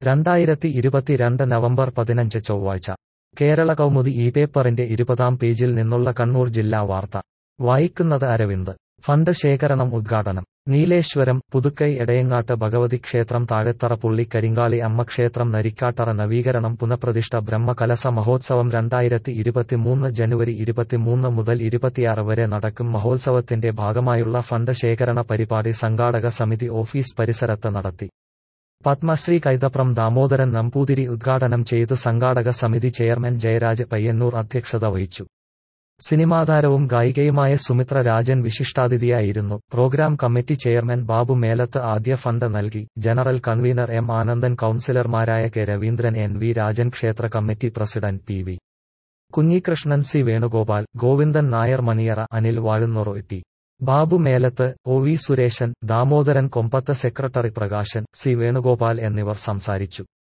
രണ്ടായിരത്തി ഇരുപത്തിരണ്ട് നവംബർ പതിനഞ്ച് ചൊവ്വാഴ്ച കേരള കൗമുദി ഈ പേപ്പറിന്റെ ഇരുപതാം പേജിൽ നിന്നുള്ള കണ്ണൂർ ജില്ലാ വാർത്ത വായിക്കുന്നത് അരവിന്ദ് ഫണ്ട് ശേഖരണം ഉദ്ഘാടനം നീലേശ്വരം പുതുക്കൈ എടയങ്ങാട്ട് ഭഗവതി ക്ഷേത്രം താഴെത്തറ പുള്ളി കരിങ്കാളി അമ്മ ക്ഷേത്രം നരിക്കാട്ടറ നവീകരണം പുനഃപ്രതിഷ്ഠ ബ്രഹ്മകലസ മഹോത്സവം രണ്ടായിരത്തി ഇരുപത്തിമൂന്ന് ജനുവരി ഇരുപത്തിമൂന്ന് മുതൽ ഇരുപത്തിയാറ് വരെ നടക്കും മഹോത്സവത്തിന്റെ ഭാഗമായുള്ള ഫണ്ട് ശേഖരണ പരിപാടി സംഘാടക സമിതി ഓഫീസ് പരിസരത്ത് നടത്തി പത്മശ്രീ കൈതപ്രം ദാമോദരൻ നമ്പൂതിരി ഉദ്ഘാടനം ചെയ്ത് സംഘാടക സമിതി ചെയർമാൻ ജയരാജ് പയ്യന്നൂർ അധ്യക്ഷത വഹിച്ചു സിനിമാതാരവും ഗായികയുമായ സുമിത്ര രാജൻ വിശിഷ്ടാതിഥിയായിരുന്നു program committee chairman Babu Melath ആദ്യ ഫണ്ട് നൽകി ജനറൽ കൺവീനർ എം ആനന്ദൻ കൌൺസിലർമാരായ K Raveendran N V Rajan ക്ഷേത്ര committee president P V Kunhikrishnan C Venugopal Govindan Nair Maniyara Anil Vazhunnora T Babu Melath O V Suresan Damodaran Kombath secretary Prakashan C Venugopal എന്നിവർ സംസാരിച്ചു